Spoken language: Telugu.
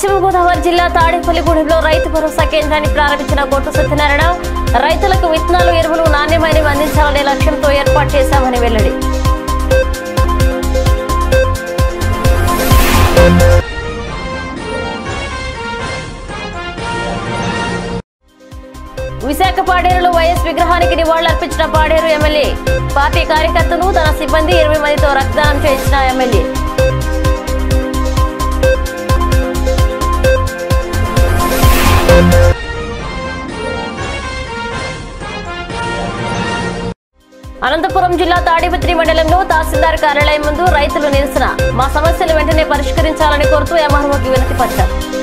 పశ్చిమ గోదావరి జిల్లా తాడేపల్లిగూడెంలో రైతు భరోసా కేంద్రాన్ని ప్రారంభించిన కొట్టు సత్యనారాయణ రైతులకు విత్తనాలు ఎరువులు నాణ్యమైనవి అందించాలనే లక్ష్యంతో ఏర్పాటు చేశామని వెల్లడి విశాఖ పాడేరులో వైఎస్ విగ్రహానికి నివాళులర్పించిన పాడేరు ఎమ్మెల్యే పార్టీ కార్యకర్తలు తన సిబ్బంది ఇరవై మందితో రక్తదానం చేయించిన ఎమ్మెల్యే అనంతపురం జిల్లా తాడిపత్రి మండలంలో తహసీల్దార్ కార్యాలయం ముందు రైతులు నిరసన మా సమస్యలు వెంటనే పరిష్కరించాలని కోరుతూ ఎంఆర్ఓకి వినతి పట్టారు